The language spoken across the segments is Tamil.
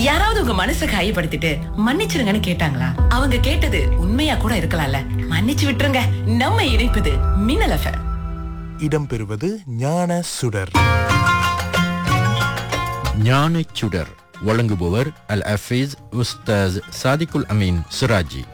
யாராவது உங்க மனசை காயப்படுத்திட்டு மன்னிச்சிருங்கன்னு கேட்டாங்களா அவங்க கேட்டது உண்மையா கூட இருக்கலாம்ல மன்னிச்சு விட்டுருங்க நம்ம இணைப்பது மின்னல் எஃப்எம் இடம்பெறுவது ஞான சுடர் ஞானச் சுடர் வழங்குபவர் அல் அஃபீஸ் உஸ்தாஸ் சாதிகுல் அமீன் சிராஜி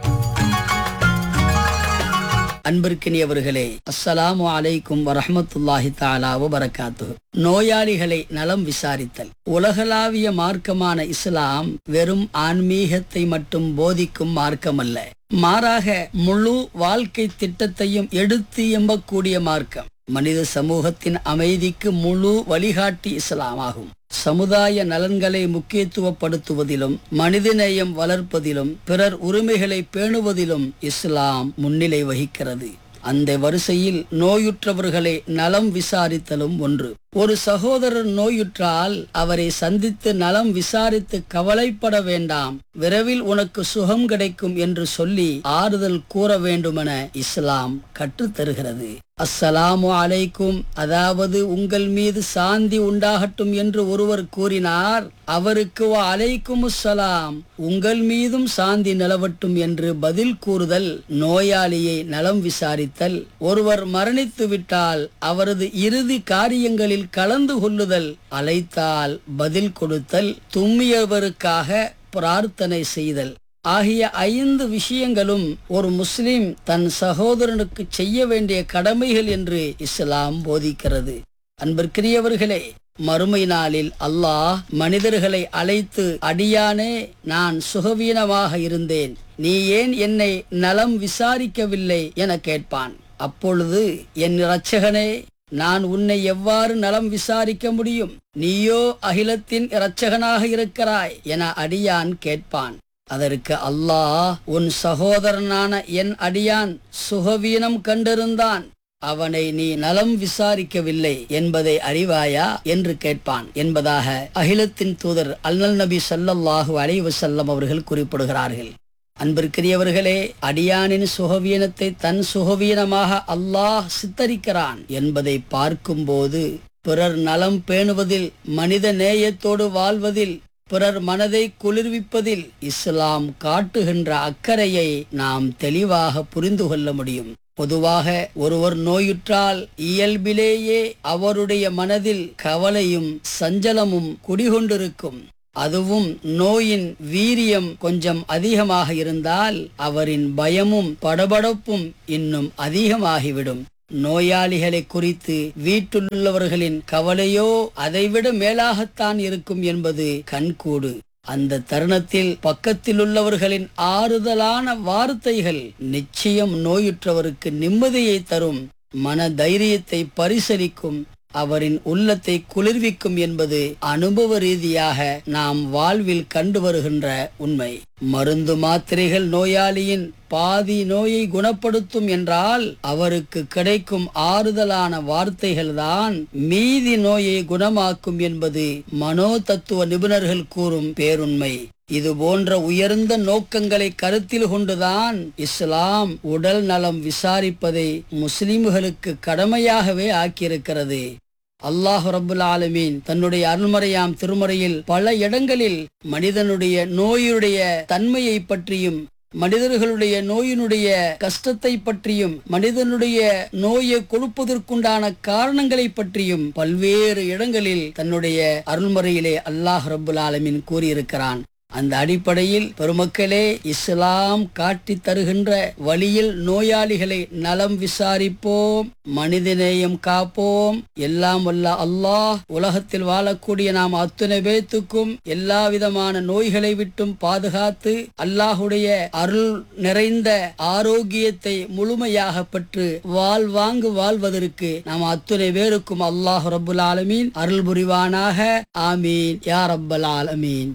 அன்பிற்கினியவர்களே அஸ்ஸலாமு அலைக்கும் வரஹ்மத்துல்லாஹி தஆலா வபரகாத்து நோயாளிகளை நலம் விசாரித்தல் உலகளாவிய மார்க்கமான இஸ்லாம் வெறும் ஆன்மீகத்தை மட்டும் போதிக்கும் மார்க்கமல்ல மாறாக முழு வாழ்க்கை திட்டத்தையும் எடுத்து எம்பக்கூடிய மார்க்கம் மனித சமூகத்தின் அமைதிக்கு முழு வழிகாட்டி இஸ்லாம் ஆகும் சமுதாய நலன்களை முக்கியத்துவப்படுத்துவதிலும் மனிதநேயம் வளர்ப்பதிலும் பிறர் உரிமைகளை பேணுவதிலும் இஸ்லாம் முன்னிலை வகிக்கிறது அந்த வரிசையில் நோயுற்றவர்களை நலம் விசாரித்தலும் ஒன்று ஒரு சகோதரர் நோயுற்றால் அவரை சந்தித்து நலம் விசாரித்து கவலைப்பட வேண்டாம் விரைவில் உனக்கு சுகம் கிடைக்கும் என்று சொல்லி ஆறுதல் கூற வேண்டுமென இஸ்லாம் கற்றுத்தருகிறது அஸ்ஸலாமு அலைக்கும் அதாவது உங்கள் மீது சாந்தி உண்டாகட்டும் என்று ஒருவர் கூறினார் அவருக்கு வ அலைக்கும் சலாம் உங்கள் மீதும் சாந்தி நிலவட்டும் என்று பதில் கூறுதல் நோயாளியை நலம் விசாரித்தல் ஒருவர் மரணித்து விட்டால் அவரது இறுதி காரியங்களில் கலந்து கொள்ளுதல் அழைத்தால் பதில் கொடுத்தல் தும்மியவருக்காக பிரார்த்தனை செய்தல் ஆகிய ஐந்து விஷயங்களும் ஒரு முஸ்லிம் தன் சகோதரனுக்கு செய்ய வேண்டிய கடமைகள் என்று இஸ்லாம் போதிக்கிறது அன்பிற்கிரியவர்களே மறுமை நாளில் அல்லாஹ் மனிதர்களை அழைத்து அடியானே நான் சுகவீனமாக இருந்தேன் நீ ஏன் என்னை நலம் விசாரிக்கவில்லை என கேட்பான் அப்பொழுது என் இரட்சகனே நான் உன்னை எவ்வாறு நலம் விசாரிக்க முடியும் நீயோ அகிலத்தின் இரட்சகனாக இருக்கிறாய் என அடியான் கேட்பான் அதற்கு அல்லாஹ் உன் சகோதரனான என் அடியான் சுகவீனம் கண்டிருந்தான் அவனை நீ நலம் விசாரிக்கவில்லை என்பதை அறிவாயா என்று கேட்பான் என்பதாக அகிலத்தின் தூதர் அல்லல் நபி ஸல்லல்லாஹு அலைஹி வஸல்லம் அவர்கள் குறிப்பிடுகிறார்கள் அன்பிற்கிரியவர்களே அடியானின் சுகவீனத்தை தன் சுகவீனமாக அல்லாஹ் சித்தரிக்கிறான் என்பதை பார்க்கும்போது பிறர் நலம் பேணுவதில் மனித நேயத்தோடு வாழ்வதில் பிறர் மனதை குளிர்விப்பதில் இஸ்லாம் காட்டுகின்ற அக்கறையை நாம் தெளிவாக புரிந்து கொள்ள முடியும் பொதுவாக ஒருவர் நோயுற்றால் இயல்பிலேயே அவருடைய மனதில் கவலையும் சஞ்சலமும் குடிகொண்டிருக்கும் அதுவும் நோயின் வீரியம் கொஞ்சம் அதிகமாக இருந்தால் அவரின் பயமும் படபடப்பும் இன்னும் அதிகமாகிவிடும் நோயாளிகளை குறித்து வீட்டிலுள்ளவர்களின் கவலையோ அதைவிட மேலாகத்தான் இருக்கும் என்பது கண்கூடு அந்த தருணத்தில் பக்கத்தில் உள்ளவர்களின் ஆறுதலான வார்த்தைகள் நிச்சயம் நோயுற்றவருக்கு நிம்மதியை தரும் மன தைரியத்தை பரிசலிக்கும் அவரின் உள்ளத்தை குளிர்விக்கும் என்பது அனுபவ ரீதியாக நாம் வாழ்வில் கண்டு வருகின்ற உண்மை மருந்து மாத்திரைகள் நோயாளியின் பாதி நோயை குணப்படுத்தும் என்றால் அவருக்கு கிடைக்கும் ஆறுதலான வார்த்தைகள்தான் மீதி நோயை குணமாக்கும் என்பது மனோ தத்துவ நிபுணர்கள் கூறும் பேருண்மை இது போன்ற உயர்ந்த நோக்கங்களை கருத்தில் கொண்டுதான் இஸ்லாம் உடல் நலம் விசாரிப்பதை முஸ்லிம்களுக்கு கடமையாகவே ஆக்கியிருக்கிறது அல்லாஹ் ரபுல் ஆலமீன் தன்னுடைய அருள்மறையாம் திருமறையில் பல இடங்களில் மனிதனுடைய நோயுடைய தன்மையை பற்றியும் மனிதர்களுடைய நோயினுடைய கஷ்டத்தை பற்றியும் மனிதனுடைய நோயை கொடுப்பதற்குண்டான காரணங்களை பற்றியும் பல்வேறு இடங்களில் தன்னுடைய அருள்முறையிலே அல்லாஹ் ரபுல் ஆலமீன் கூறியிருக்கிறான் அந்த அடிப்படையில் பெருமக்களே இஸ்லாம் காட்டி தருகின்ற வழியில் நோயாளிகளை நலம் விசாரிப்போம் மனிதநேயம் காப்போம் எல்லாம் வல்ல அல்லாஹ் உலகத்தில் வாழக்கூடிய நாம் அத்துணை பேத்துக்கும் எல்லா விதமான நோய்களை விட்டும் பாதுகாத்து அல்லாஹுடைய அருள் நிறைந்த ஆரோக்கியத்தை முழுமையாக பெற்று வாழ்வாங்கு வாழ்வதற்கு நாம் அத்துணை பேருக்கும் அல்லாஹ் ரபுல் ஆலமீன் அருள் புரிவானாக ஆமீன் யா ரப்பல் ஆலமீன்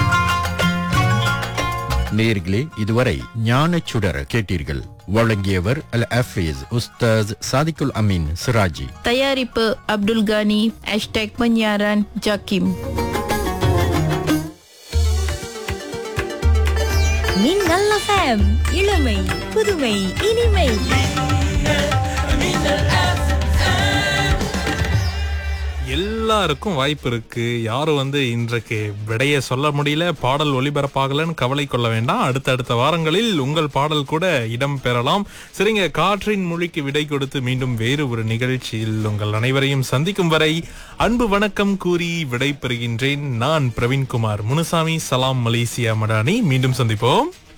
நேர்களே இதுவரை ஞானச் சுடர் கேட்டீர்கள் வழங்கியவர் அல் அஃபீஸ் உஸ்தாஸ் சாதிகுல் அமீன் சிராஜி தயாரிப்பு அப்துல் கானி ஹேஷ்டேக் பன்யாரான் ஜாக்கிம் மின்னல் எஃப்எம் இளமை புதுமை இனிமை எல்லாருக்கும் வாய்ப்பு இருக்கு யாரும் வந்து இன்றைக்கு விடைய சொல்ல முடியல பாடல் ஒளிபரப்பாகலன்னு கவலை கொள்ள வேண்டாம் அடுத்தடுத்த வாரங்களில் உங்கள் பாடல் கூட இடம் பெறலாம் சரிங்க காற்றின் மொழிக்கு விடை கொடுத்து மீண்டும் வேறு ஒரு நிகழ்ச்சியில் உங்கள் அனைவரையும் சந்திக்கும் வரை அன்பு வணக்கம் கூறி விடை பெறுகின்றேன் நான் பிரவீன்குமார் முனுசாமி சலாம் மலேசியா மடானி மீண்டும் சந்திப்போம்